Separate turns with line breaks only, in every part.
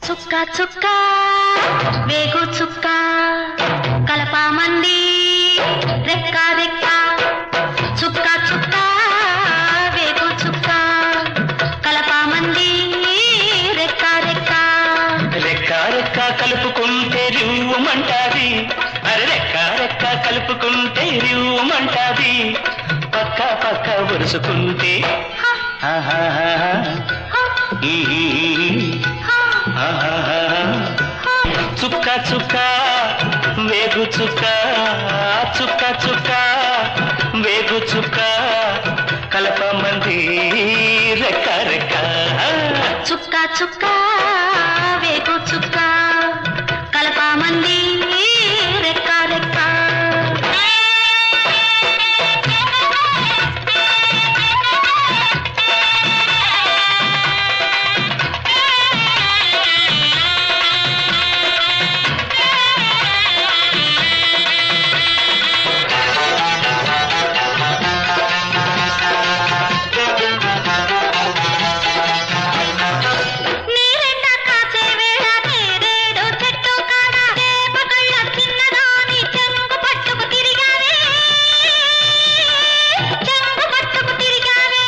చుక్క చుక్క వేగు చుక్క కలపామంది రెక్క రెక్క చుక్క చుక్క వేగు చుక్క కలపామంది రెక్క రెక్క
రెక్క రెక్క కలుపుకుంటే రివ్వుమంటాది అరే రెక్క రెక్క కలుపుకుంటే రివ్వుమంటాది పక్క పక్క ఉరుసుకుంటే
హ,
ఆహాహా.
హ,
ఈ, ఈ, ఈ.
హ,
ఆహాహా.
హ.
చుక్క చుక్క వేగు చుక్క చుక్క చుక్క వేగు చుక్క కలపమంది రెక్క రెక్క
చుక్క చుక్క వేగు చుక్క కలపామంది రెక్క రెక్క నీరెండ కాచే వేళ నేరేడు చెట్టు కాడ చేప కళ్ళ చిన్నదాని చెంగు పట్టుకు తిరిగావే చెంగు పట్టుకు తిరిగావే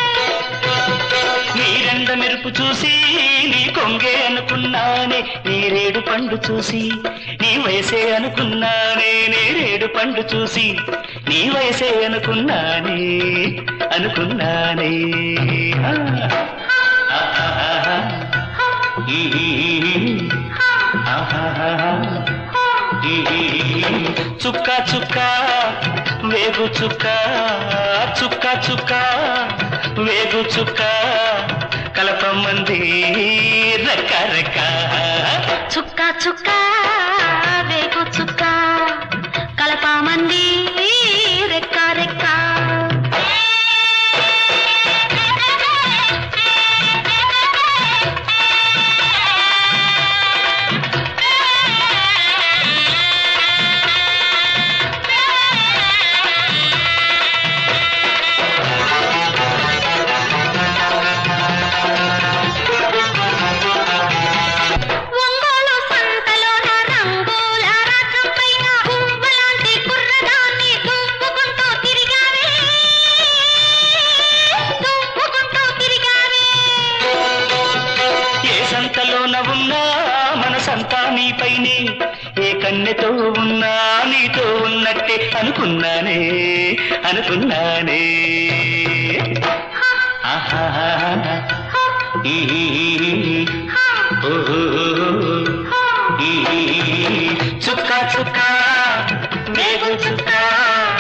నీరెండ మెరుపు చూసి నీ కొంగే అనుకున్నానే నేరేడు పండు చూసి నీ వయసే అనుకున్నానే నేరేడు పండు చూసి నీ వయసే అనుకున్నానే అనుకున్నానే ఆ. ఆహాహా. ఈ, ఈ, ఈ. ఆహాహా. ఈ, ఈ, ఈ. చుక్క చుక్క వేగు చుక్క చుక్క చుక్క వేగు చుక్క కలపమంది రెక్క రెక్క
చుక్క చుక్క వేగు చుక్క కలపామంది రెక్క రెక్క ఒంగోలు సంతలోన రంగుల రథం పైన పువ్వులాంటి కుర్రదాన్ని దువ్వుకుంటూ తిరిగావే దువ్వుకుంటూ తిరిగావే
ఏ సంతలోన ఉన్నా మన సంతా నీపైనే ఏ కన్నెతో ఉన్నా నీతో ఉన్నట్టే అనుకున్నానే అనుకున్నానే ఆహాహా. ఈ, ఈ, ఈ. ఓహో. ఈ, ఈ, ఈ. చుక్క చుక్క వేగు చుక్క